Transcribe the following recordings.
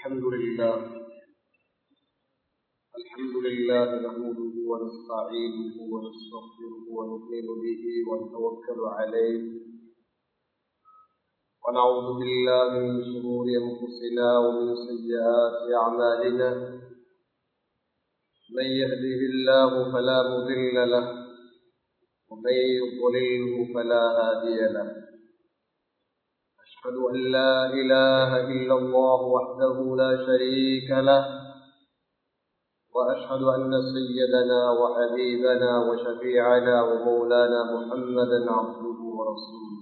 الحمد لله الحمد لله نحمده ونستعينه ونستغفره ونؤمن به ونتوكل عليه ونعوذ بالله من شرور انفسنا ومن سيئات اعمالنا من يهده الله فلا مضل له ومن يضلله فلا هادي له أشهد أن لا إله إلا الله وحده لا شريك له وأشهد أن سيدنا وحبيبنا وشفيعنا ومولانا محمدا عبده ورسوله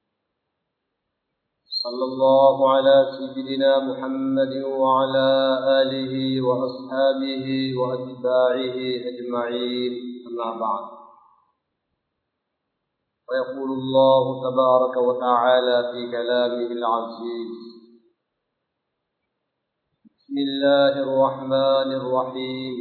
صلى الله على سيدنا محمد وعلى آله وأصحابه وأتباعه أجمعين أما بعد ويقول الله تبارك وتعالى في كلامه العزيز بسم الله الرحمن الرحيم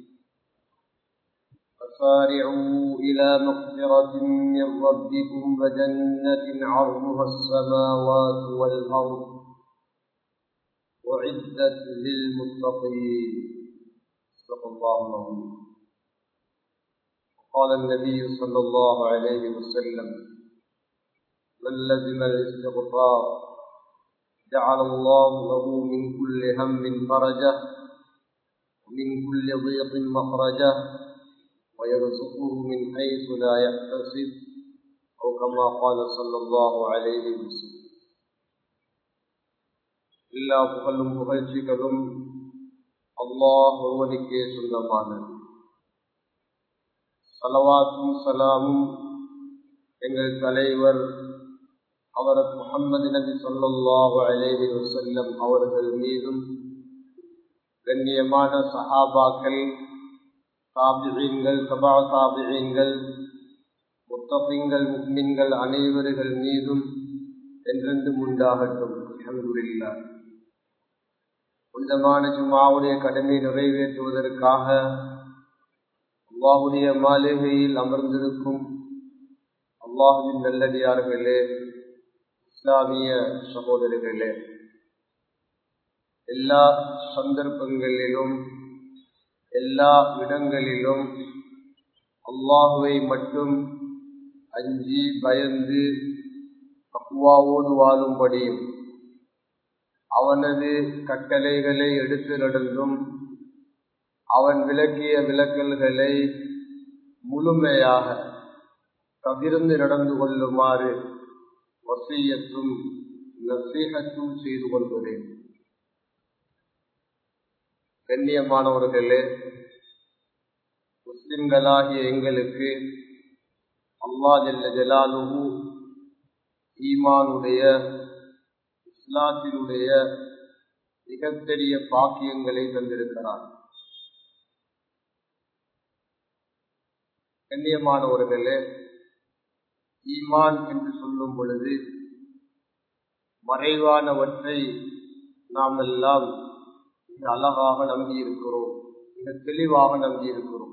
فسارعوا إلى مغفرة من ربكم وجنة عرضها السماوات والأرض أعدت للمتقين صدق الله العظيم قال النبي صلى الله عليه وسلم من لزم الاستغفار جعل الله له من كل هم فرجه ومن كل ضيق مخرجه ويرزقه من حيث لا يحتسب أو كما قال صلى الله عليه وسلم எல்லா புகழும் புகழ்ச்சிகளும் அல்லாஹ் ஒருவனுக்கே சொந்தமானது சலவாத்தும் சலாமும் எங்கள் தலைவர் அவரது முகமது நபி சொல்லாஹு அலேஹி வசல்லம் அவர்கள் மீதும் கண்ணியமான சஹாபாக்கள் தாபிழீன்கள் சபா தாபிழீன்கள் முத்தபிங்கள் முக்மின்கள் அனைவர்கள் மீதும் என்றென்றும் உண்டாகட்டும் அல்ஹம்துலில்லா புனிதமான ஜுமாவுடைய கடமை நிறைவேற்றுவதற்காக அல்லாஹுடைய மாளிகையில் அமர்ந்திருக்கும் அல்லாஹுவின் நல்லடியார்களே இஸ்லாமிய சகோதரர்களே எல்லா சந்தர்ப்பங்களிலும் எல்லா இடங்களிலும் அல்லாஹுவை மட்டும் அஞ்சி பயந்து தக்குவாவோடு வாழும்படியும் அவனது கட்டளைகளை எடுத்து நடந்தும் அவன் விளக்கிய விளக்கல்களை முழுமையாக தவிர்ந்து நடந்து கொள்ளுமாறு வசியத்தும் நசீகத்தும் செய்து கொள்கிறேன் கண்ணியமானவர்களே முஸ்லிம்களாகிய எங்களுக்கு அல்லா ஜல்ல ஜலாலுகு ஈமானுடைய இஸ்லாத்தினுடைய மிகப்பெரிய பாக்கியங்களை தந்திருக்கிறார் கண்ணியமானவர்களே ஈமான் என்று சொல்லும் பொழுது மறைவானவற்றை நாம் எல்லாம் மிக அழகாக நம்பி இருக்கிறோம் மிக தெளிவாக நம்பி இருக்கிறோம்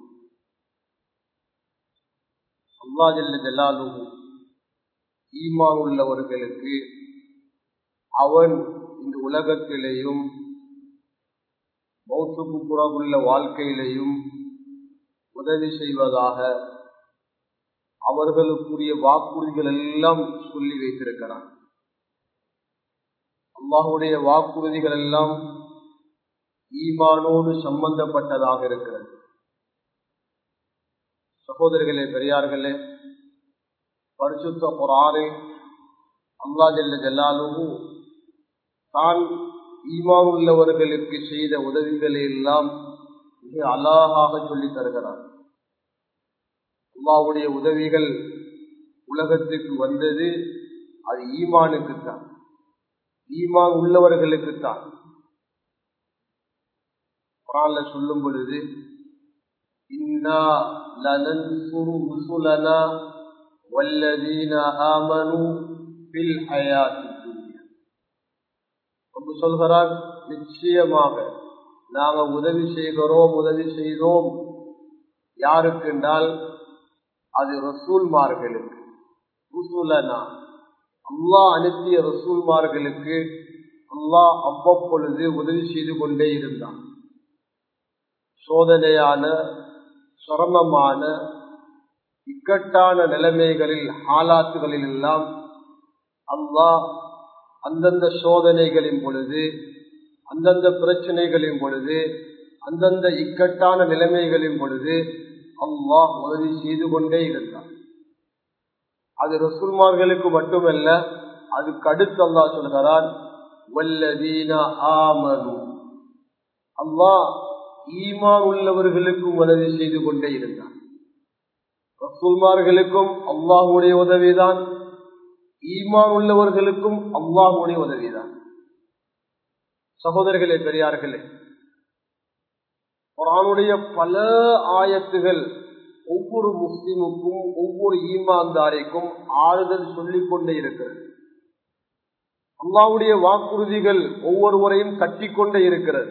அல்லா ஜல்ல ஜல்லாலும் ஈமான் உள்ளவர்களுக்கு அவன் இந்த உலகத்திலேயும் மௌத்துக்கு புறமுள்ள வாழ்க்கையிலையும் உதவி செய்வதாக அவர்களுக்குரிய வாக்குறுதிகள் எல்லாம் சொல்லி வைத்திருக்கிறார் அல்லாஹுடைய வாக்குறுதிகள் எல்லாம் ஈமானோடு சம்பந்தப்பட்டதாக இருக்கிறது சகோதரர்களே பெரியார்களே பரிசுத்த குரானை அல்லா ஜல்ல ஜல்லாலுவு தான் ஈமான் உள்ளவர்களுக்கு செய்த உதவிகளை எல்லாம் மிக அழகாக சொல்லி தருகிறார் அல்லாவுடைய உதவிகள் உலகத்துக்கு வந்தது அது ஈமானுக்குத்தான் ஈமான் உள்ளவர்களுக்குத்தான் குரான்ல சொல்லும் பொழுது இன்னா லனன்சுரு ருசுலனா வல்லதீன ஆமனு பில் ஹயாத்தி துன்யா சொல்கிறார் நிச்சயமாக நாங்க உதவி செய்கிறோம் உதவி செய்தோம் யாருக்கு என்றால் அது ரசூல்மார்களுக்கு ருசூலனா அல்லாஹ் அனுப்பிய ரசூல்மார்களுக்கு அல்லாஹ் அவ்வப்பொழுது உதவி செய்து கொண்டே இருந்தான் சோதனையான சிரமமான இக்கட்டான நிலைமைகளில் ஆலாத்துகளில் எல்லாம் அல்லாஹ் அந்தந்த சோதனைகளின் பொழுது அந்தந்த பிரச்சனைகளின் பொழுது அந்தந்த இக்கட்டான நிலைமைகளின் பொழுது அல்லாஹ் உதவி செய்து கொண்டே இருந்தார் அது ரசூல்மார்களுக்கு மட்டுமல்ல அதுக்கு அடுத்து அல்லா சொல்கிறான் வல்லதீன ஆமனு அல்லாஹ் ஈமான் உள்ளவர்களுக்கும் உதவி செய்து கொண்டே இருந்தார் ரசூல்மார்களுக்கும் அல்லாஹுடைய உதவிதான் ஈமான் உள்ளவர்களுக்கும் அல்லாஹுடைய உதவிதான் சகோதரர்களே பெரியார்களே குரானுடைய பல ஆயத்துகள் ஒவ்வொரு முஸ்லிமுக்கும் ஒவ்வொரு ஈமான்தாரைக்கும் ஆறுதல் சொல்லிக் கொண்டே இருக்கிறது அல்லாவுடைய வாக்குறுதிகள் ஒவ்வொருவரையும் கட்டிக்கொண்டே இருக்கிறது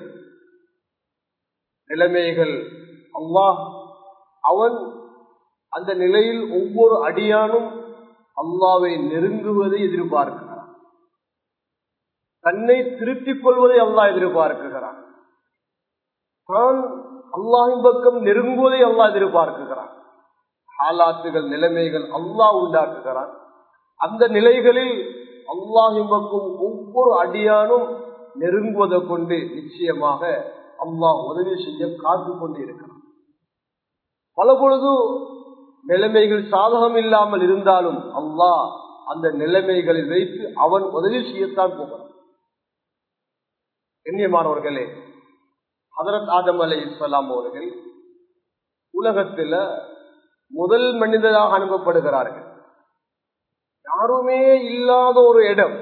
நிலைமைகள் அல்லாஹ் அவன் அந்த நிலையில் ஒவ்வொரு அடியானும் அல்லாவை நெருங்குவதை எதிர்பார்க்கிறான் தன்னை திருத்திக் கொள்வதை அல்லாஹ் எதிர்பார்க்கிறான் தான் அல்லாஹின் பக்கம் நெருங்குவதை அல்லாஹ் எதிர்பார்க்கிறான் ஆலாத்துகள் நிலைமைகள் அல்லாஹ் உண்டாக்குகிறான் அந்த நிலைகளில் அல்லாஹின் பக்கம் ஒவ்வொரு அடியானும் நெருங்குவதை கொண்டு நிச்சயமாக அல்லாஹ் உதவி செய்ய காத்து கொண்டு இருக்கிறான் பல பொழுது நிலைமைகள் சாதகம் இல்லாமல் இருந்தாலும் அல்லாஹ் அந்த நிலைமைகளில் வைத்து அவன் உதவி செய்யத்தான் போகிறான் கண்ணியமானவர்களே ஹதரத் ஆதம் அலை இஸ்லாம் அவர்கள் உலகத்துல முதல் மனிதராக அனுப்பப்படுகிறார்கள் யாருமே இல்லாத ஒரு இடம்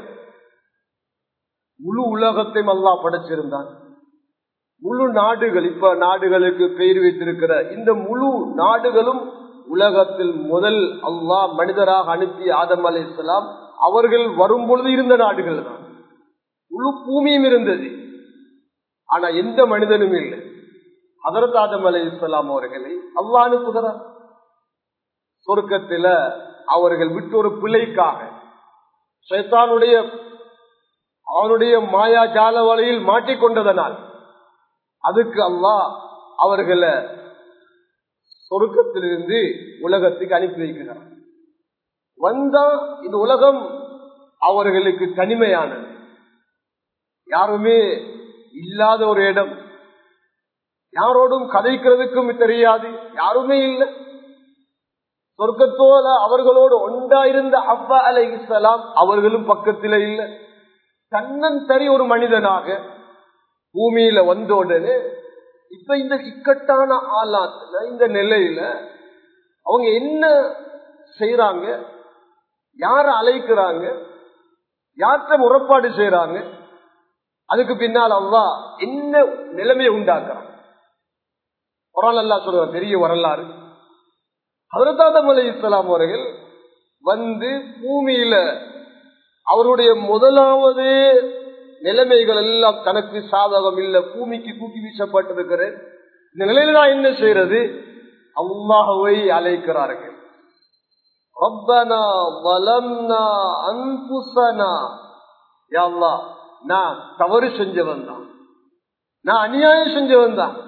முழு உலகத்தை அல்லா படைச்சிருந்தான் முழு நாடுகள் இப்ப நாடுகளுக்கு பெயர் வைத்திருக்கிற இந்த முழு நாடுகளும் உலகத்தில் முதல் அல்லாஹ் மனிதராக அனுப்பிய ஆதம் அலை இஸ்லாம் அவர்கள் வரும் பொழுது இருந்த நாடுகள் தான் முழு பூமியும் இருந்தது ஆனா எந்த மனிதனும் இல்லை அதரத் ஆதம் அலை இஸ்லாம் அவர்களை அல்லாஹ் அனுப்புகிறார் சொர்க்கத்தில அவர்கள் விட்டு ஒரு பிள்ளைக்காக சைத்தானுடைய அவனுடைய மாயா ஜால வலையில் மாட்டிக்கொண்டதனால் அதுக்கு அல்லாஹ் அவர்களை சொருக்கத்திலிருந்து உலகத்துக்கு அனுப்பி வைக்கிறார் வந்தா இந்த உலகம் அவர்களுக்கு தனிமையானது யாருமே இல்லாத ஒரு இடம் யாரோடும் கதைக்கிறதுக்கும் தெரியாது யாருமே இல்லை சொர்க்கத்தோட அவர்களோடு ஒன்றாயிருந்த அப்பா அலை இஸ்லாம் அவர்களும் பக்கத்தில் இல்லை தன்னன் சரி ஒரு மனிதனாக பூமியில வந்த உடனே இப்ப இந்த இக்கட்டான ஆளாத்துல இந்த நிலையில அவங்க என்ன செய்யறாங்க யார அழைக்கிறாங்க யார்கிட்ட முறப்பாடு செய்யறாங்க அதுக்கு பின்னால் அல்லா என்ன நிலைமையை உண்டாக்குறாங்க குரான் அல்லா சொல்ற பெரிய வரலாறு ஹதரதாதம் அலி இஸ்லாம் அவர்கள் வந்து பூமியில அவருடைய முதலாவது நிலைமைகள் எல்லாம் தனக்கு சாதகம் இல்ல பூமிக்கு தூக்கி வீசப்பட்டிருக்கிற இந்த நிலையில நான் என்ன செய்யறது அல்லாஹுவை அழைக்கிறார்கள் ரப்பனா வலம்னா அன்புசனா யாழ்லா நான் தவறு செஞ்சவன் தான் நான் அநியாயம் செஞ்சவன் தான்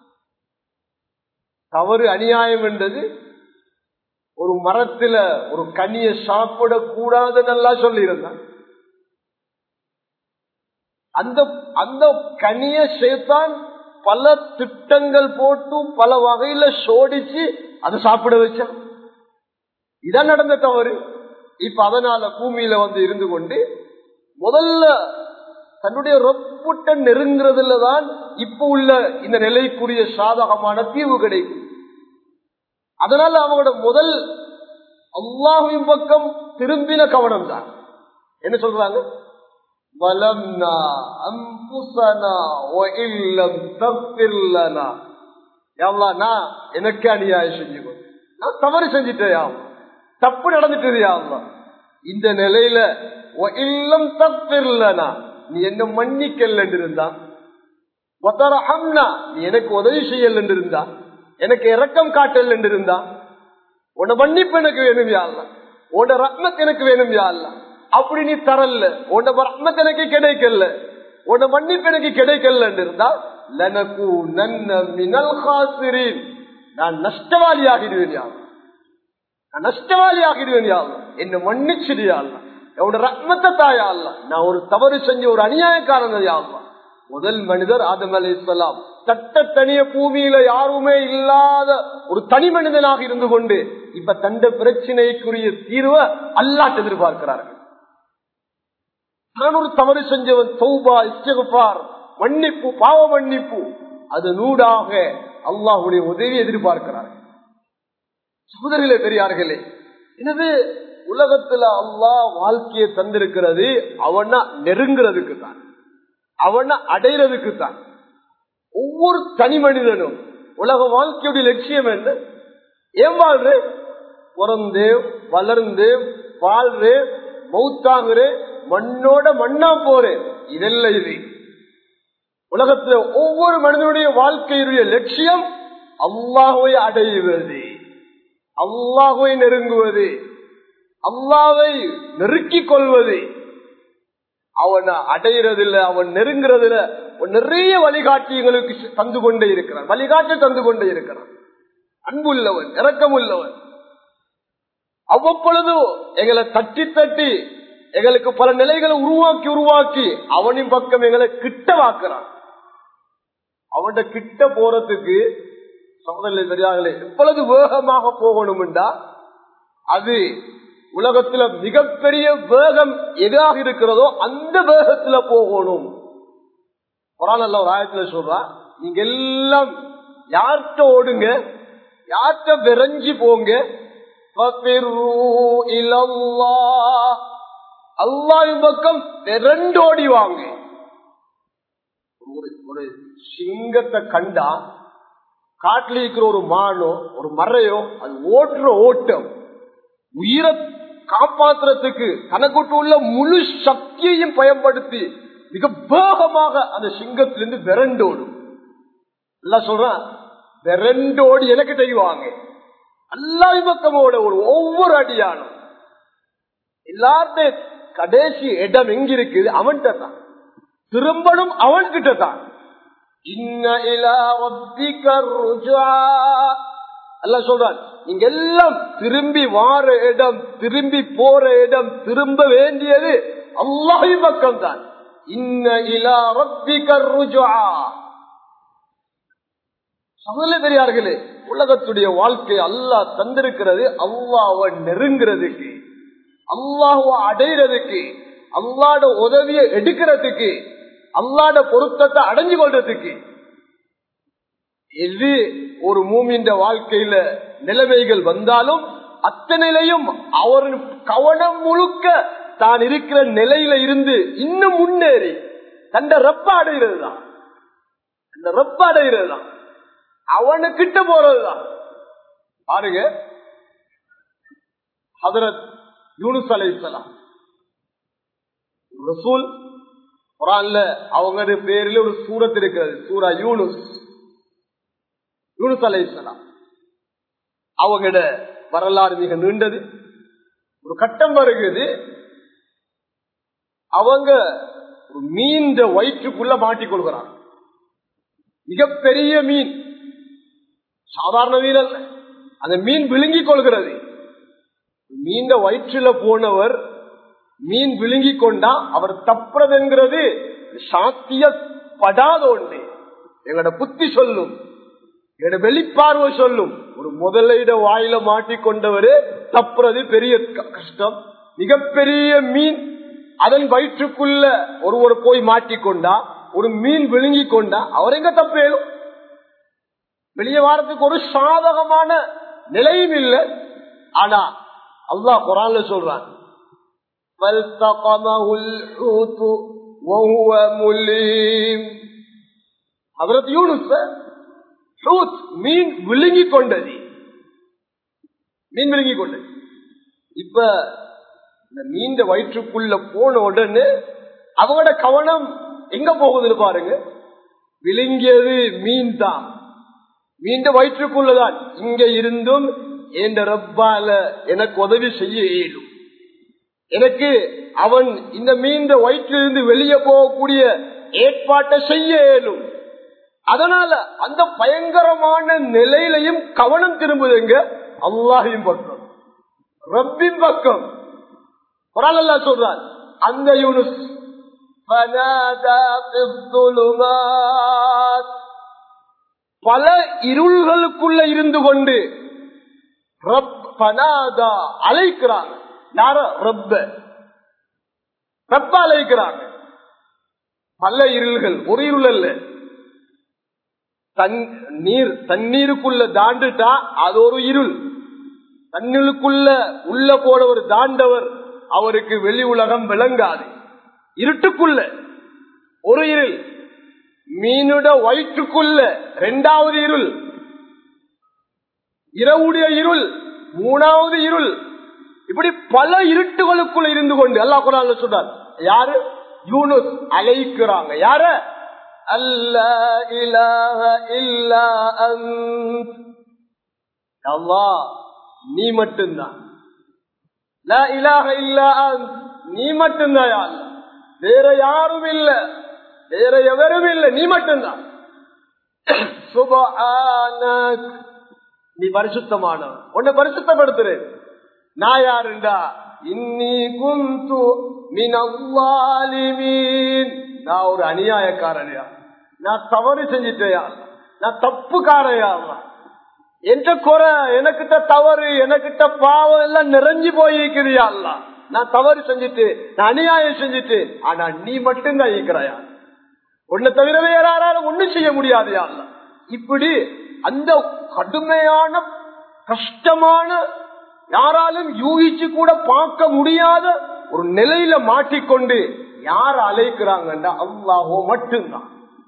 தவறு அநியாயம் என்றது ஒரு மரத்துல ஒரு கனியை சாப்பிடக்கூடாதுன்னு எல்லாம் சொல்லியிருந்தான் அந்த அந்த கனிய சேர்த்தான் பல திட்டங்கள் போட்டு பல வகையில சோடிச்சு அதை சாப்பிட வச்சான் இதான் நடந்த தவறு இப்ப அதனால பூமியில வந்து இருந்து கொண்டு முதல்ல தன்னுடைய ரொப்புட்ட நெருங்குறதுல தான் இப்ப உள்ள இந்த நிலைக்குரிய சாதகமான தீர்வு கிடைக்கும் அதனால அவங்களோட முதல் அல்லாஹின் பக்கம் திரும்பின கவனம் தான் என்ன சொல்றாங்க வலம்னா அம்புசனா ஒயில்லம் தப்பில்லனா யாவ்லா நான் எனக்கு அநியாயம் செஞ்சு நான் தவறு செஞ்சுட்டேன் தப்பு நடந்துட்டு யாவ்லா இந்த நிலையில இல்லம் தப்பில்லனா நீ என்ன மன்னிக்கல் என்று இருந்தா நீ எனக்கு உதவி செய்யல் என்று இருந்தா எனக்கு இரக்கம் காட்டல் என்று இருந்தா உன்னை மன்னிப்பு எனக்கு வேணும் யாழ்ல உன்னோட ரத்னத்து எனக்கு வேணும் யாழ்ல அப்படி நீ தரல உன்ன ரஹ்மத் எனக்கு கிடைக்கல உன்ன மன்னிப்பு எனக்கு கிடைக்கல இருந்தா லனகு நன்ன மினல் ஹாசிரின் நான் நஷ்டவாளி ஆகிடுவேன் யாரும் நான் நஷ்டவாளி ஆகிடுவேன் யாரும் என்ன மன்னிச்சிடியா உன்னோட ரத்னத்தை தாயா அல்ல நான் ஒரு தவறு செஞ்ச ஒரு அநியாயக்காரன் யாருமா முதல் மனிதர் ஆதம் அலி இஸ்லாம் தட்ட தனிய பூமியில யாருமே இல்லாத ஒரு தனி மனிதனாக இருந்து கொண்டு இப்ப தண்ட பிரச்சனைக்குரிய தீர்வை அல்லாட்டு எதிர்பார்க்கிறார்கள் நான் ஒரு தவறு செஞ்சவன் சௌபா இஸ்டகுபார் மன்னிப்பு பாவ மன்னிப்பு அது நூடாக அல்லாஹுடைய உதவி எதிர்பார்க்கிறார்கள் சகோதரிகளே பெரியார்களே எனவே உலகத்துல அல்லாஹ் வாழ்க்கையை தந்திருக்கிறது அவனா நெருங்கிறதுக்கு தான் அவனை அடைகிறதுக்கு தான் ஒவ்வொரு தனி மனிதனும் உலக வாழ்க்கையுடைய லட்சியம் என்ன ஏன் வாழ்றே பிறந்து வளர்ந்து வாழ்று மௌத்தாகுறே மண்ணோட மண்ணா போறேன் இதெல்லாம் இது உலகத்துல ஒவ்வொரு மனிதனுடைய வாழ்க்கையுடைய லட்சியம் அல்லாஹுவை அடைவது அல்லாஹுவை நெருங்குவது அல்லாவை நெருக்கிக் கொள்வது அவனை அடையிறதில்ல அவன் நெருங்குறதுல நிறைய வழிகாட்டியங்களுக்கு தந்து கொண்டே இருக்கிறான் வழிகாட்டி தந்து கொண்டே இருக்கிறான் அன்புள்ளவன் இறக்கம் உள்ளவன் அவ்வப்பொழுது எங்களை தட்டி தட்டி எங்களுக்கு பல நிலைகளை உருவாக்கி உருவாக்கி அவனின் பக்கம் எங்களை கிட்ட வாக்குறான் அவன்கிட்ட கிட்ட போறதுக்கு சகோதரர்களே தெரியாங்களே எப்பொழுது வேகமாக போகணும்டா அது உலகத்துல மிகப்பெரிய வேகம் எதாக இருக்கிறதோ அந்த வேகத்துல போகணும் குரான் ஒரு ஆயத்துல சொல்றா நீங்க எல்லாம் யார்கிட்ட ஓடுங்க யார்கிட்ட விரைஞ்சி போங்க அல்லாவின் பக்கம் விரண்டோடி வாங்க ஒரு சிங்கத்தை கண்டா காட்டில் இருக்கிற ஒரு மானோ ஒரு மறையோ அது ஓட்டுற ஓட்டம் உயிரை காப்பாற்றுறதுக்கு தனக்குட்டு உள்ள முழு சக்தியையும் பயன்படுத்தி மிக வேகமாக அந்த சிங்கத்திலிருந்து விரண்டோடும் எல்லாம் சொல்றான் விரண்டோடி எனக்கு செய்வாங்க எல்லா பக்கமோட ஒரு ஒவ்வொரு அடியானும் எல்லாருடைய கடைசி இடம் எங்க இருக்குது அவன்கிட்ட தான் திரும்பணும் அவன்கிட்ட தான் அல்ல சொல்றான் நீங்க எல்லாம் திரும்பி வார இடம் திரும்பி போற இடம் திரும்ப வேண்டியது அல்லாஹி பக்கம் தான் இன்ன இலா ரப்பிகர் சகோதர பெரியார்களே உலகத்துடைய வாழ்க்கை அல்லாஹ் தந்திருக்கிறது அல்லாஹ் நெருங்கிறதுக்கு அல்லாஹுவ அடைகிறதுக்கு அல்லாட உதவியை எடுக்கிறதுக்கு அல்லாட பொருத்தத்தை அடைஞ்சு கொள்றதுக்கு எது ஒரு மூமின்ற வாழ்க்கையில நிலைமைகள் வந்தாலும் அத்தனையிலையும் அவர் கவனம் முழுக்க தான் இருக்கிற நிலையில இருந்து இன்னும் முன்னேறி தந்த ரப்ப அடைகிறது தான் அந்த ரப்ப அடைகிறது தான் அவனு கிட்ட போறதுதான் பாருங்க ஹதரத் யூனுஸ் அலை ரசூல் குரான்ல அவங்க பேர்ல ஒரு சூரத் இருக்கிறது சூரா யூனுஸ் யூனுஸ் அலை அவங்களோட வரலாறு மிக நீண்டது ஒரு கட்டம் வருகிறது அவங்க ஒரு மீன் வயிற்றுக்குள்ள மாட்டிக்கொள்கிறாங்க மிகப்பெரிய மீன் சாதாரண மீன் அல்ல அந்த மீன் விழுங்கி கொள்கிறது மீன் வயிற்றுல போனவர் மீன் விழுங்கி கொண்டா அவர் தப்புறதுங்கிறது சாத்தியப்படாத ஒன்று எங்களோட புத்தி சொல்லும் எங்களோட வெளிப்பார்வை சொல்லும் ஒரு முதலிட வாயில மாட்டிக்கொண்டவரு தப்புறது பெரிய கஷ்டம் மிகப்பெரிய மீன் அதன் வயிற்றுக்குள்ள ஒருவர் போய் மாட்டிக்கொண்டா ஒரு மீன் விழுங்கி கொண்டா அவர் எங்க தப்பேலும் வெளியே வாரத்துக்கு ஒரு சாதகமான நிலையும் இல்லை ஆனா அல்லாஹ் குரான்ல சொல்றான் மீன் விழுங்கி கொண்டது மீன் விழுங்கி கொண்டது இப்ப இந்த மீன் வயிற்றுக்குள்ள போன உடனே அவங்களோட கவனம் எங்க போகுதுன்னு பாருங்க விழுங்கியது மீன் தான் மீண்ட வயிற்றுக்குள்ளதான் இங்க இருந்தும் என் ரப்பால எனக்கு உதவி செய்ய இயலும் எனக்கு அவன் இந்த மீண்ட வயிற்றிலிருந்து வெளியே போகக்கூடிய ஏற்பாட்டை செய்ய இயலும் அதனால அந்த பயங்கரமான நிலையிலையும் கவனம் திரும்புதுங்க அல்லாஹின் பக்கம் ரப்பின் பக்கம் குரான் அல்லா சொல்றான் அந்த யூனுஸ் فنادى في الظلمات பல இருள்களுக்குள்ள இருந்து கொண்டு ரப் பனாதா அழைக்கிறாங்க யார ரப்ப ரப்ப அழைக்கிறாங்க பல இருள்கள் ஒரு இருள் அல்ல தன் நீர் தண்ணீருக்குள்ள தாண்டுட்டா அது ஒரு இருள் தண்ணீருக்குள்ள உள்ள போனவர் தாண்டவர் அவருக்கு வெளி உலகம் விளங்காது இருட்டுக்குள்ள ஒரு இருள் மீனுட வயிற்றுக்குள்ள இரண்டாவது இருள் இரவுடைய இருள் மூணாவது இருள் இப்படி பல இருட்டுகளுக்குள்ள இருந்து கொண்டு அல்லா குரான் சொல்றார் யாரு யூனுஸ் அழைக்கிறாங்க யார அல்ல இலாஹ இல்லா அல்லா நீ மட்டும்தான் லா இலாஹ இல்லா நீ மட்டும்தான் யா அல்லாஹ். வேற யாரும் இல்ல வேற எவரும் இல்ல நீ மட்டும்தான் சுபஹானக். நீ பரிசுத்தமானவன் உன்னை பரிசுத்தப்படுத்துறேன் நான் யாருண்டா இன்னி குந்து மினல்லாலிமீன் நான் ஒரு அநியாயக்காரனையா நான் தவறு செஞ்சிட்டேயா நான் தப்புக்காரையா என்ற குறை எனக்கிட்ட தவறு எனக்கிட்ட பாவம் எல்லாம் நிறைஞ்சு போயிருக்கிறியா அல்ல நான் தவறு செஞ்சுட்டு நான் அநியாயம் செஞ்சுட்டு ஆனா நீ மட்டும்தான் இருக்கிறாயா உன்னை தவிர வேற யாராலும் ஒண்ணும் செய்ய முடியாது அல்ல இப்படி அந்த கடுமையான கஷ்டமான யாராலும் யூகிச்சு கூட பார்க்க முடியாத ஒரு நிலையில மாட்டிக்கொண்டு யார் அழைக்கிறாங்கன்றா அல்லாஹோ மட்டும்தான்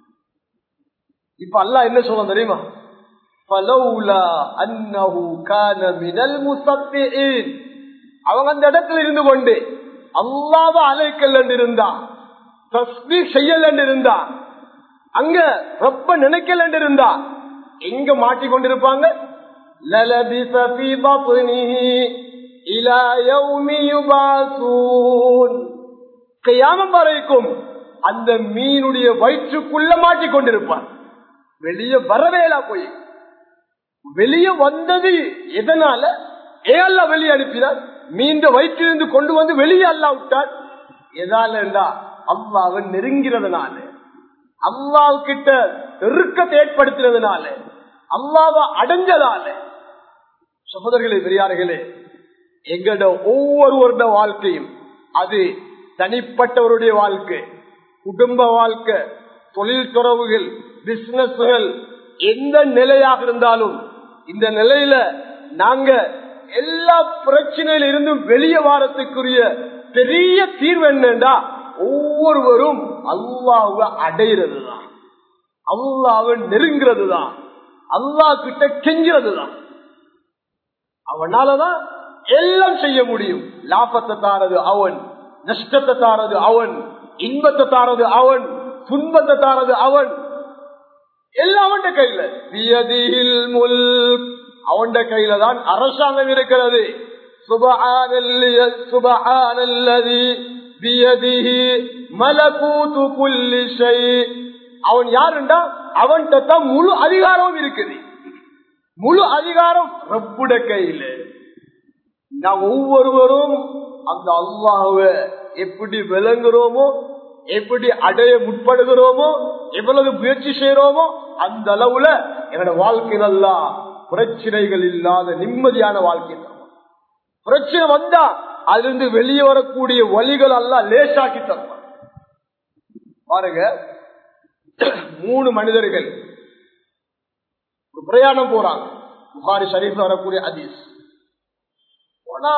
இப்ப அல்லாஹ் என்ன சொல்ல தெரியுமா فَلَوْلَا أَنَّهُ كَانَ مِنَ الْمُسَبِّحِينَ அவங்க அந்த இடத்துல இருந்து கொண்டு அல்லாவ அழைக்கல் இருந்தா தஸ்பீ செய்யல இருந்தா அங்க ரொம்ப நினைக்கல இருந்தா எங்க மாட்டிக்கொண்டிருப்பாங்க لَلَبِثَ فِي بَطْنِهِ إِلَى يَوْمِ يُبْعَثُونَ கியாமம் வரைக்கும் அந்த மீனுடைய வயிற்றுக்குள்ள மாட்டிக்கொண்டிருப்பார் வெளியே வரவேலா போய் வெளியே வந்தது எதனால ஏல்ல வெளியே அனுப்பினார் மீண்டும் வயிற்றிலிருந்து கொண்டு வந்து வெளியே அல்லா விட்டார் எதால அல்லாவை நெருங்கிறதுனால அல்லாவுக்கிட்ட நெருக்கத்தை ஏற்படுத்தினதுனால அல்லாவை அடைஞ்சதால சகோதரர்களே பெரியார்களே எங்கட ஒவ்வொருவருட வாழ்க்கையும் அது தனிப்பட்டவருடைய வாழ்க்கை குடும்ப வாழ்க்கை தொழில் துறவுகள் பிசினஸ்கள் எந்த நிலையாக இருந்தாலும் இந்த நிலையில நாங்க எல்லா பிரச்சனையில இருந்தும் வெளியே வாரத்துக்குரிய பெரிய தீர்வு என்னண்டா ஒவ்வொருவரும் அல்லாவை அடைகிறது தான் அல்லாவை நெருங்கிறது தான் அல்லா கிட்ட கெஞ்சுறது தான் அவனாலதான் எல்லாம் செய்ய முடியும் லாபத்தை தாரது அவன் நஷ்டத்தை தாரது அவன் இன்பத்தை தாரது அவன் துன்பத்தை தாரது அவன் எல்லாம் அவன் கையில வியதியில் முல் அவன் கையில தான் அரசாங்கம் இருக்கிறது சுபஹானல்லிய- சுபஹானல்லதி பியதிஹி மலகூது குல்லி ஷை. அவன் யாருண்டா அவன்கிட்ட தான் முழு அதிகாரமும் இருக்குது முழு அதிகாரம் ரப்புட கையில நாம் ஒவ்வொருவரும் அந்த அல்லாஹ்வை எப்படி விளங்குறோமோ எப்படி அடைய முற்படுகிறோமோ எவ்வளவு முயற்சி செய்யறோமோ அந்த அளவுல என்னோட வாழ்க்கை நல்லா பிரச்சனைகள் இல்லாத நிம்மதியான வாழ்க்கை தரும் பிரச்சனை வந்தா அதிலிருந்து வெளியே வரக்கூடிய வழிகள் எல்லாம் லேசாக்கி தருவான் பாருங்க மூணு மனிதர்கள் ஒரு பிரயாணம் போறாங்க புகாரி ஷரீஃப் வரக்கூடிய அதீஸ் போனா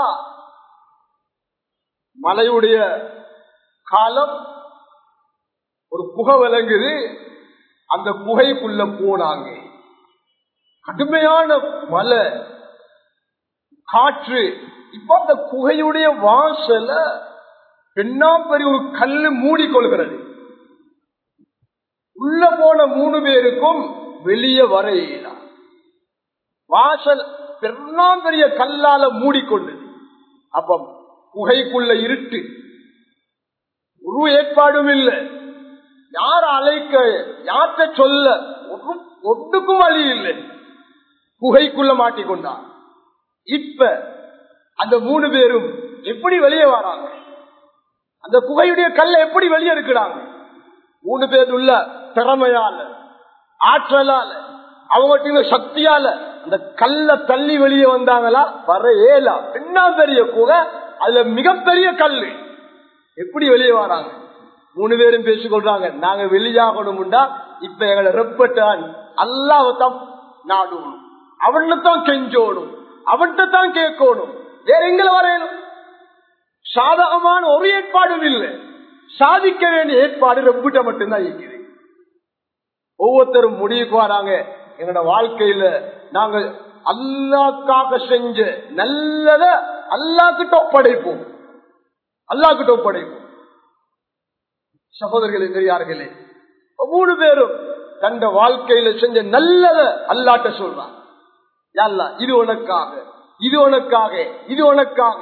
மலையுடைய காலம் ஒரு குகை விளங்குது அந்த குகைக்குள்ள போனாங்க கடுமையான மலை காற்று இப்ப அந்த குகையுடைய வாசல பெண்ணாம்பரி ஒரு கல்லு மூடிக்கொள்கிறது உள்ள போன மூணு பேருக்கும் வெளியே வரையில வாசல் பெருநாம்பெரிய கல்லால மூடிக்கொண்டது அப்ப குகைக்குள்ள இருட்டு ஒரு ஏற்பாடும் இல்லை யார அழைக்க யார்கிட்ட சொல்ல ஒரு- ஒட்டுக்கும் வழி இல்லை குகைக்குள்ள மாட்டிக்கொண்டார் இப்ப அந்த மூணு பேரும் எப்படி வெளியே வராங்க அந்த குகையுடைய கல்லை எப்படி வெளியே இருக்கிறாங்க மூணு பேர் உள்ள திறமையால ஆற்றலால அவங்க சக்தியால அந்த கல்ல தள்ளி வெளியே வந்தாங்களா வர ஏலா என்ன பெரிய குகை அதுல மிகப்பெரிய கல்லு எப்படி வெளியே வராங்க மூணு பேரும் பேசிக்கொள்றாங்க நாங்க வெளியாகணும்டா இப்ப எங்களை ரெப்பட்டான் அல்லாவத்தான் நாடணும் அவன்தான் கெஞ்சோணும் அவன்கிட்ட தான் கேட்கணும் வேற எங்களை வரையணும் சாதகமான ஒரு ஏற்பாடும் இல்லை சாதிக்க வேண்டிய ஏற்பாடு ரெப்பிட்ட மட்டும்தான் இருக்குது ஒவ்வொருத்தரும் முடிவுக்கு வராங்க எங்களோட வாழ்க்கையில நாங்க அல்லாக்காக செஞ்ச நல்லத அல்லாக்கிட்ட ஒப்படைப்போம் அல்லாக்கிட்ட ஒப்படைப்போம் சகோதரர்களே பெரியார்களே மூணு பேரும் தந்த வாழ்க்கையில செஞ்ச நல்லத அல்லாட்ட சொல்றான் யா அல்லாஹ், இது உனக்காக இது உனக்காக இது உனக்காக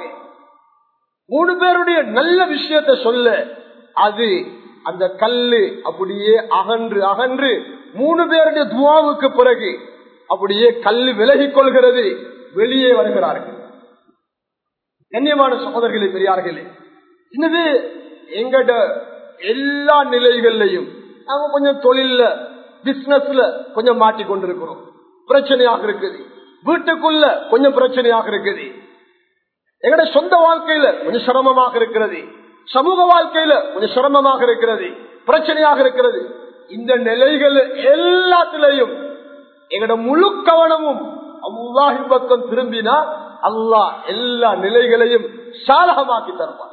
மூணு பேருடைய நல்ல விஷயத்தை சொல்ல அது அந்த கல்லு அப்படியே அகன்று அகன்று மூணு பேருடைய துவாவுக்கு பிறகு அப்படியே கல்லு விலகிக் கொள்கிறது வெளியே வருகிறார்கள் கண்ணியமான சகோதரர்களே பெரியார்களே இன்னது எங்கட எல்லா நிலைகள்லையும் நாங்க கொஞ்சம் தொழில்ல பிசினஸ்ல கொஞ்சம் மாட்டி கொண்டிருக்கிறோம் பிரச்சனையாக இருக்குது வீட்டுக்குள்ள கொஞ்சம் பிரச்சனையாக இருக்குது எங்கட சொந்த வாழ்க்கையில கொஞ்சம் சிரமமாக இருக்கிறது சமூக வாழ்க்கையில கொஞ்சம் சிரமமாக இருக்கிறது பிரச்சனையாக இருக்கிறது இந்த நிலைகள் எல்லாத்திலையும் எங்கட முழு கவனமும் அல்லாஹி பக்கம் திரும்பினா அல்லாஹ் எல்லா நிலைகளையும் சாதகமாக்கி தருவான்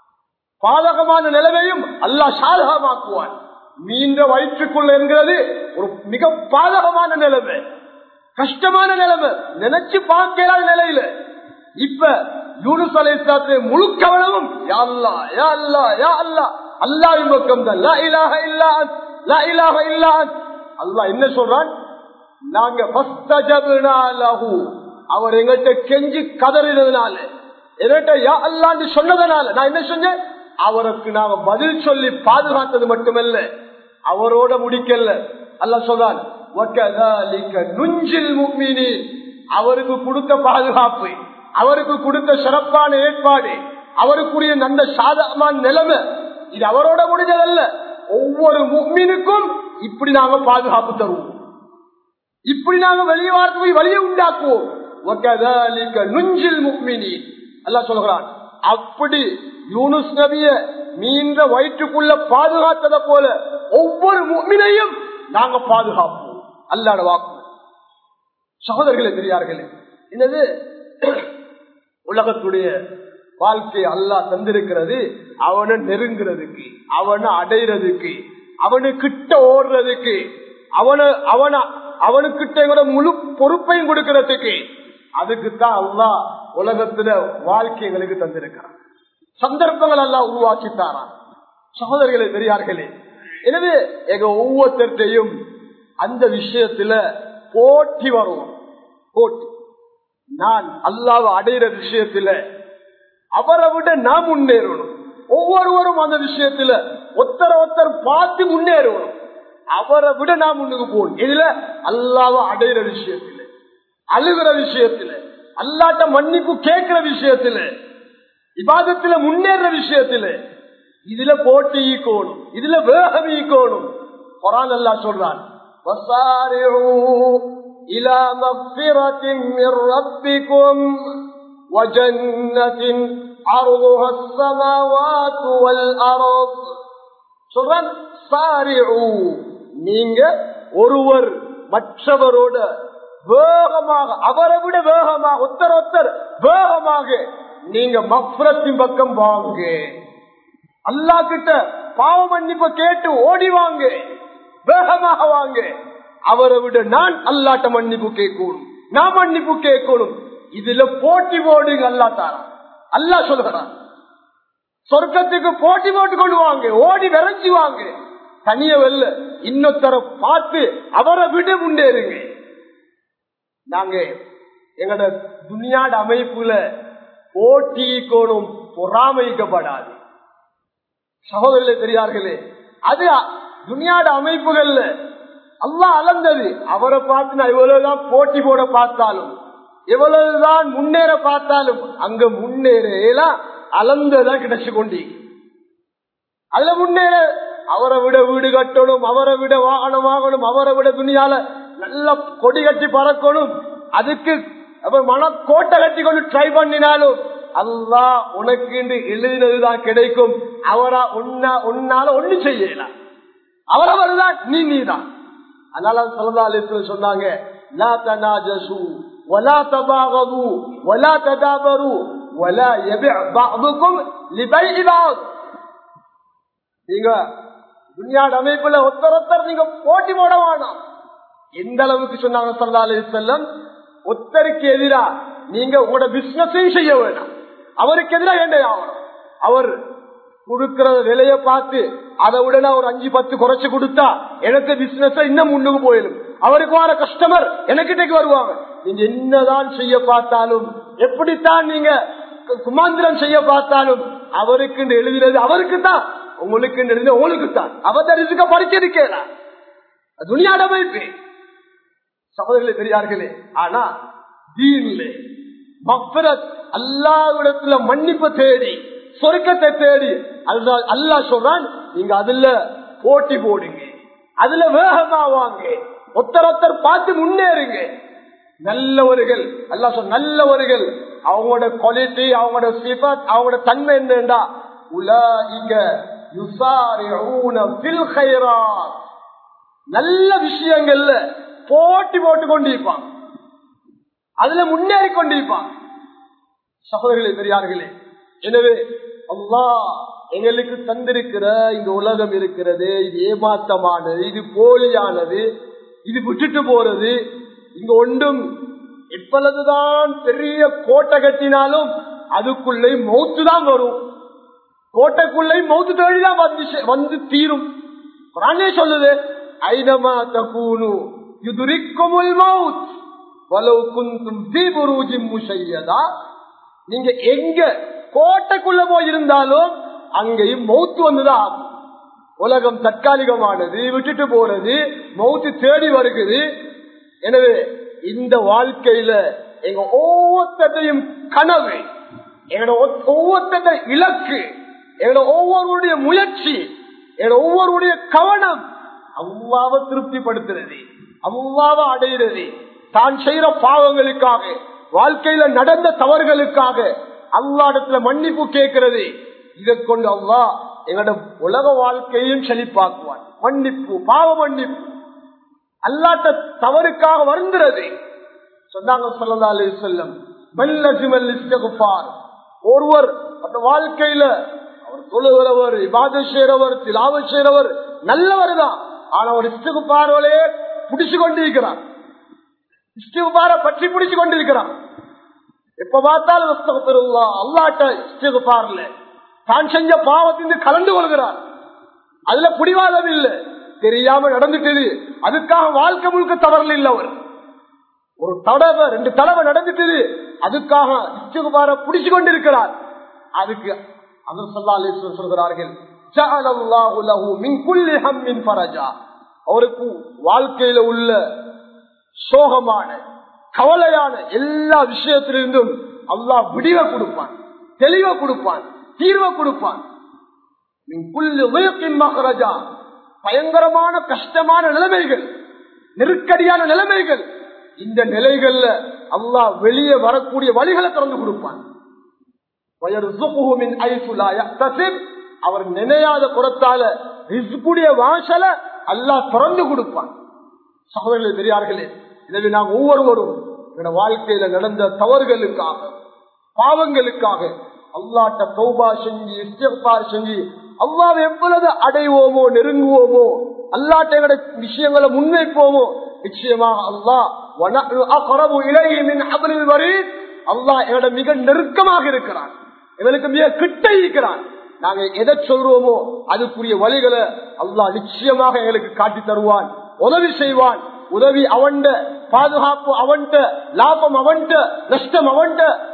பாதகமான நிலைமையும் அல்லாஹ் சாதகமாக்குவான் மீண்ட வயிற்றுக்குள்ள என்கிறது ஒரு மிக பாதகமான நிலைமை கஷ்டமான நிலைமை நினைச்சு பார்க்காத நிலையில இப்ப யூனுஸ் அலைஹிஸ்ஸலாத்துடைய முழு கவனமும் யா அல்லாஹ் யா அல்லாஹ் யா அல்லாஹ் அல்லாஹ்வின் பக்கம் தான் லா இலாஹ இல்லா அன்த் லா இலாஹ இல்லா அன்த் அல்லாஹ் என்ன சொல்றான் நாங்க ஃபஸ்தஜப்னா லஹு அவர் எங்கள்கிட்ட கெஞ்சி கதறினதுனால என்கிட்ட யா அல்லான்னு சொன்னதுனால நான் என்ன செஞ்சேன் அவருக்கு நாங்க பதில் சொல்லி பாதுகாத்தது மட்டுமல்ல அவரோட முடிக்கல அல்லாஹ் சொல்றான் وَكَذَلِكَ نُنْجِي الْمُؤْمِنِينَ அவருக்கு கொடுத்த பாதுகாப்பு அவருக்கு கொடுத்த சிறப்பான ஏற்பாடு அவருக்குரிய நல்ல சாதகமான நிலைமை இது அவரோட முடிஞ்சதல்ல ஒவ்வொரு முக்மீனுக்கும் இப்படி நாங்க பாதுகாப்பு தருவோம் இப்படி நாங்க வெளியே வார்த்தை போய் வழியை உண்டாக்குவோம் وَكَذَلِكَ نُنْجِي الْمُؤْمِنِينَ அல்லாஹ் சொல்கிறான் அப்படி யூனுஸ் நபிய மீன்ற வயிற்றுக்குள்ள பாதுகாத்ததை போல ஒவ்வொரு முக்மினையும் நாங்க பாதுகாப்போம் அல்லாட வாக்கு சகோதரர்களே பெரியார்களே என்னது உலகத்துடைய வாழ்க்கை அல்லாஹ் தந்திருக்கிறது அவனை நெருங்கிறதுக்கு அவனை அடைகிறதுக்கு அவனு கிட்ட ஓடுறதுக்கு அவனை அவன அவனுக்கிட்ட கூட முழு பொறுப்பையும் கொடுக்கறதுக்கு அதுக்குத்தான் அல்லாஹ் உலகத்துல வாழ்க்கை எங்களுக்கு தந்திருக்கிறான் சந்தர்ப்பங்கள் எல்லாம் உருவாக்கித்தாரான் சகோதரர்களே பெரியார்களே எனவே எங்க ஒவ்வொருத்தர்கிட்டையும் அந்த விஷயத்துல போட்டி வருவோம் போட்டி நான் அல்லாவை அடையிற விஷயத்துல அவரை விட நான் முன்னேறணும் ஒவ்வொருவரும் அந்த விஷயத்துல ஒத்தர ஒத்தர் பார்த்து முன்னேறணும் அவரை விட நான் முன்னுக்கு போகணும் இதுல அல்லாவை அடையிற விஷயத்துல அழுகிற விஷயத்துல அல்லாட்ட மன்னிப்பு கேட்கிற விஷயத்துல விவாதத்துல முன்னேற விஷயத்துல இதுல போட்டி ஈக்கோணும் இதுல வேகம் ஈக்கோணும் குரான் அல்லா சொல்றான் وَسَارِعُوا إِلَى مَغْفِرَةٍ مِّن رَّبِّكُمْ وَجَنَّةٍ عَرْضُهَا السَّمَاوَاتُ وَالْأَرْضُ சொல்றான் சாரிஉ நீங்க ஒருவர் மற்றவரோட வேகமாக அவரை விட வேகமாக ஒத்தர் ஒத்தர் வேகமாக நீங்க மஃப்ரத்தின் பக்கம் வாங்க அல்லா கிட்ட பாவ மன்னிப்ப கேட்டு ஓடி வாங்க வேகமாக வாங்க அவரை விட நான் அல்லாட்ட மன்னிப்பு கேட்கணும் நான் மன்னிப்பு கேட்கணும் இதுல போட்டி போடுங்க அல்லா தாரா அல்லா சொல்லுகிறான் சொர்க்கத்துக்கு போட்டி போட்டு கொண்டு வாங்க ஓடி விரைச்சி வாங்க தனிய வெல்ல இன்னொருத்தர பார்த்து அவரை விட முன்னேறுங்க நாங்க எங்கட துணியாட அமைப்புல போட்டி ஈக்கோணும் பொறாமைக்கப்படாது சகோதரர்களே பெரியார்களே அது துனியாட அமைப்புகள்ல அல்லா அளந்தது அவரை பார்த்து நான் எவ்வளவுதான் போட்டி போட பார்த்தாலும் எவ்வளவுதான் முன்னேற பார்த்தாலும் அங்க முன்னேற அளந்ததான் கிடைச்சு கொண்டீ அதுல முன்னேற அவரை விட வீடு கட்டணும் அவரை விட வாகனம் வாங்கணும் அவரை விட துணியால நல்ல கொடி கட்டி பறக்கணும் அதுக்கு மன கோட்டை கட்டி கொண்டு ட்ரை பண்ணினாலும் அல்லா உனக்கு என்று எழுதினதுதான் கிடைக்கும் அவரா உன்னா உன்னால ஒண்ணு செய்யலாம் அவரவர் தான் நீ நீதான் அதனால சொல்லா சொன்னாங்க லா தனாஜசு ولا تباغضوا ولا تدابروا ولا يبع بعضكم لبيع بعض நீங்க துனியாட அமைப்புல ஒத்தரொத்தர் நீங்க போட்டி போட வேணாம் எந்த அளவுக்கு சொன்னாங்க சல்லா அலி செல்லம் ஒத்தருக்கு எதிரா நீங்க உங்களோட பிசினஸையும் செய்ய வேணாம் அவருக்கு எதிராக வேண்டிய ஆகணும் அவர் கொடுக்கிற விலைய பார்த்து அதை உடனே ஒரு அஞ்சு பத்து குறைச்சு கொடுத்தா எனக்கு பிசினஸ் இன்னும் முன்னுக்கு போயிடும் அவருக்கு வர கஸ்டமர் எனக்கிட்டக்கு வருவாங்க நீங்க என்னதான் செய்ய பார்த்தாலும் எப்படித்தான் நீங்க குமாந்திரம் செய்ய பார்த்தாலும் அவருக்கு எழுதினது அவருக்கு தான் உங்களுக்கு எழுதின உங்களுக்கு தான் அவர் தரிசுக்க படிச்சிருக்கேன் துணியாட அமைப்பு சகோதரர்களே பெரியார்களே ஆனா தீன்ல மக்பரத் அல்லாவிடத்துல மன்னிப்பு தேடி சொர்க்கத்தை தேடி அல்லா சொல்றான் நீங்க அதுல போட்டி போடுங்க அதுல வேகமா வாங்க ஒத்தரொத்தர் பார்த்து முன்னேறுங்க நல்லவர்கள் அல்லா சொல் நல்லவர்கள் அவங்களோட குவாலிட்டி அவங்களோட சிபத் அவங்களோட தன்மை என்னண்டா உலக நல்ல விஷயங்கள்ல போட்டி போட்டு கொண்டிருப்பான் அதுல முன்னேறி கொண்டிருப்பான் சகோதரர்களே பெரியார்களே எனவே அல்லா எங்களுக்கு தந்திருக்கிற இந்த உலகம் இருக்கிறது இது ஏமாத்தமானது இது போலியானது இது விட்டுட்டு போறது இங்க ஒன்றும் எப்பொழுதுதான் பெரிய கோட்டை கட்டினாலும் அதுக்குள்ளே மௌத்து தான் வரும் கோட்டைக்குள்ளே மௌத்து தொழிலாம் வந்து வந்து தீரும் குரானே சொல்லுது ஐனமா தகூனு யுதுரிக்குமுல் மவுத் வலவு குந்தும் தீபுரூஜி முஷையதா நீங்க எங்க கோட்டைக்குள்ள போய் இருந்தாலும் அங்கேயும் மௌத்து வந்துதான் ஆகும் உலகம் தற்காலிகமானது விட்டுட்டு போறது மௌத்து தேடி வருகிறது எனவே இந்த வாழ்க்கையில எங்க ஒவ்வொருத்தையும் கனவு எங்களோட ஒவ்வொருத்த இலக்கு எங்களோட ஒவ்வொருடைய முயற்சி எங்களோட ஒவ்வொருடைய கவனம் அவ்வாவை திருப்திப்படுத்துறது அவ்வாவை அடைகிறது தான் செய்யற பாவங்களுக்காக வாழ்க்கையில நடந்த தவறுகளுக்காக அல்லாடத்துல மன்னிப்பு கேட்கிறது இதை கொண்டு அவ்வா எங்களோட உலக வாழ்க்கையும் செழிப்பாக்குவான் மன்னிப்பு பாவ மன்னிப்பு அல்லாட்ட தவறுக்காக வருந்துறது சொன்னாங்க சொல்லா அலி செல்லம் ஒருவர் அந்த வாழ்க்கையில அவர் தொழுகிறவர் இபாத செய்றவர் திலாவ செய்றவர் நல்லவர் தான் ஆனா அவர் இஷ்டகுப்பாரோலே பிடிச்சு கொண்டிருக்கிறார் இஷ்டகுப்பார பற்றி பிடிச்சு கொண்டிருக்கிறார் எப்ப பார்த்தாலும் அல்லாட்ட இஷ்டகுப்பார்ல தான் செஞ்ச பாவத்தின் கலந்து கொள்கிறார் அதுல பிடிவாதம் இல்லை தெரியாம நடந்துட்டது அதுக்காக வாழ்க்கை முழுக்க தவறல இல்ல அவர் ஒரு தடவை ரெண்டு தடவை நடந்துட்டது அதுக்காக இஷ்டகுமார பிடிச்சு கொண்டிருக்கிறார் அதுக்கு அவர் சொல்லாலேஸ்வர் சொல்கிறார்கள் அவருக்கு வாழ்க்கையில உள்ள சோகமான கவலையான எல்லா விஷயத்திலிருந்தும் அல்லாஹ் விடிவை கொடுப்பான் தெளிவை கொடுப்பான் தீர்வை கொடுப்பான் மகரஜா பயங்கரமான கஷ்டமான நிலைமைகள் நெருக்கடியான நிலைமைகள் இந்த நிலைகள்ல அல்லாஹ் வெளியே வரக்கூடிய வழிகளை திறந்து கொடுப்பான் அவர் நினையாத குறத்தால ரிஸ்குடைய வாசல அல்லாஹ் திறந்து கொடுப்பான் சகோதரர்களே பெரியார்களே எனவே நாம் ஒவ்வொருவரும் என்னோட வாழ்க்கையில நடந்த தவறுகளுக்காக பாவங்களுக்காக அல்லாட்ட தௌபா செஞ்சு இஸ்திஃபார் செஞ்சு அல்லாவை எவ்வளவு அடைவோமோ நெருங்குவோமோ அல்லாட்ட எங்களோட விஷயங்களை முன்வைப்போமோ நிச்சயமாக அல்லாஹ் அல்லாஹ் எங்களோட மிக நெருக்கமாக இருக்கிறான் எங்களுக்கு மிக கிட்ட இருக்கிறான் நாங்க எதை சொல்றோமோ அதுக்குரிய வழிகளை அல்லாஹ் நிச்சயமாக எங்களுக்கு காட்டி தருவான் உதவி செய்வான் உதவி அவன்ட பாதுகாப்பு அவன்ட லாபம் அவன்ட நஷ்டம் அவன்ட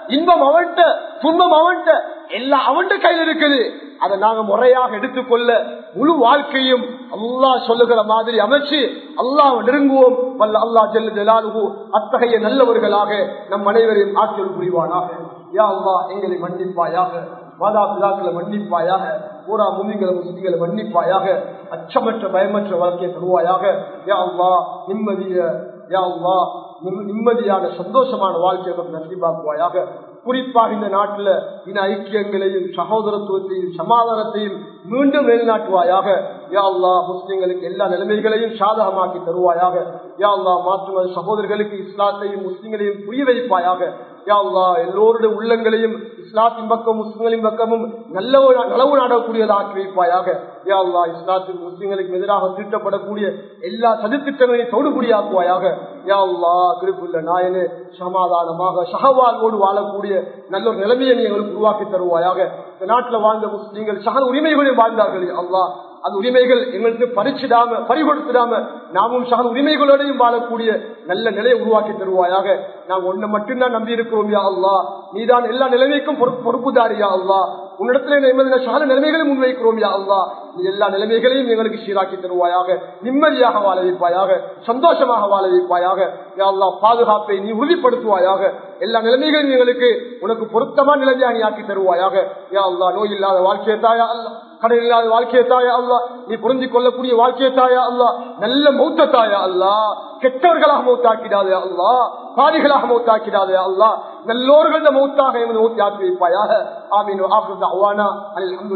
இன்பம் அவன்கிட்ட துன்பம் அவன்கிட்ட எல்லாம் அவன்கிட்ட கையில் இருக்குது அதை நாங்க முறையாக எடுத்துக்கொள்ள முழு வாழ்க்கையும் அல்லாஹ் சொல்லுகிற மாதிரி அமைச்சு அல்லாஹ் நெருங்குவோம் வல்ல அல்லாஹ் ஜெல்லு ஜலாலுகு அத்தகைய நல்லவர்களாக நம் அனைவரையும் ஆக்கியல் புரிவானாக யா அல்லாஹ் எங்களை மன்னிப்பாயாக மாதா பிதாக்களை மன்னிப்பாயாக பூரா முமிகளை முஸ்லிம்களை மன்னிப்பாயாக அச்சமற்ற பயமற்ற வாழ்க்கையை தருவாயாக யா அல்லாஹ் நிம்மதிய யா அல்லாஹ் நிம்- நிம்மதியான சந்தோஷமான வாழ்க்கையை நமக்கு நசிபாக்குவாயாக குறிப்பாக இந்த நாட்டில் இன ஐக்கியங்களையும் சகோதரத்துவத்தையும் சமாதானத்தையும் மீண்டும் நிலைநாட்டுவாயாக யா அல்லாஹ் முஸ்லிம்களுக்கு எல்லா நிலைமைகளையும் சாதகமாக்கி தருவாயாக யா அல்லாஹ் மாற்று சகோதரர்களுக்கு இஸ்லாத்தையும் முஸ்லிம்களையும் புரிய வைப்பாயாக யா அல்லாஹ் எல்லோருடைய உள்ளங்களையும் இஸ்லாத்தின் பக்கம் முஸ்லிம்களின் பக்கமும் நல்ல நலவு நாடக்கூடியதாக ஆக்கி வைப்பாயாக யா அல்லாஹ் இஸ்லாத்தின் முஸ்லிம்களுக்கு எதிராக தீட்டப்படக்கூடிய எல்லா சதித்திட்டங்களையும் தொடுபடியாக்குவாயாக யா அல்லாஹ் திருப்புள்ள நாயனு சமாதானமாக சகவாழ்வோடு வாழக்கூடிய நல்ல ஒரு நிலைமையை நீ எங்களுக்கு உருவாக்கி தருவாயாக இந்த நாட்டில் வாழ்ந்த முஸ்லீம்கள் சக உரிமைகளையும் வாழ்ந்தார்கள் அல்லாஹ் அந்த உரிமைகள் எங்களுக்கு பறிச்சிடாம பறிகொடுத்துடாம நாமும் சக உரிமைகளோடையும் வாழக்கூடிய நல்ல நிலையை உருவாக்கி தருவாயாக நாம் ஒன்றை மட்டும்தான் நம்பி இருக்கிறோம் யா அல்லா நீதான் எல்லா நிலைமைக்கும் பொறுப்பு பொறுப்புதாரியா அல்லா உன்னிடத்துல நிம்மதியான சகல நிலைமைகளையும் முன்வைக்கிறோம் யா அல்லா நீ எல்லா நிலைமைகளையும் எங்களுக்கு சீராக்கி தருவாயாக நிம்மதியாக வாழ வைப்பாயாக சந்தோஷமாக வாழ வைப்பாயாக யா அல்லா பாதுகாப்பை நீ உறுதிப்படுத்துவாயாக எல்லா நிலைமைகளையும் எங்களுக்கு உனக்கு பொருத்தமான நிலைமையாக நீ ஆக்கி தருவாயாக யா அல்லா நோய் இல்லாத வாழ்க்கையை தாயா அல்லா கடன் இல்லாத வாழ்க்கையை தாயா அல்லா நீ புரிஞ்சு கொள்ளக்கூடிய வாழ்க்கையை தாயா அல்லா நல்ல மௌத்த தாயா அல்லா கெட்டவர்களாக மௌத்தாக்கிடாதே அல்லா பாதிகளாக மௌத்தாக்கிடாதே அல்லா நல்லோர்கள் மௌத்தாக மௌத்தி ஆக்கி வைப்பாயாக ஆமீன் ஆஃபு அவானா அல்ஹம்து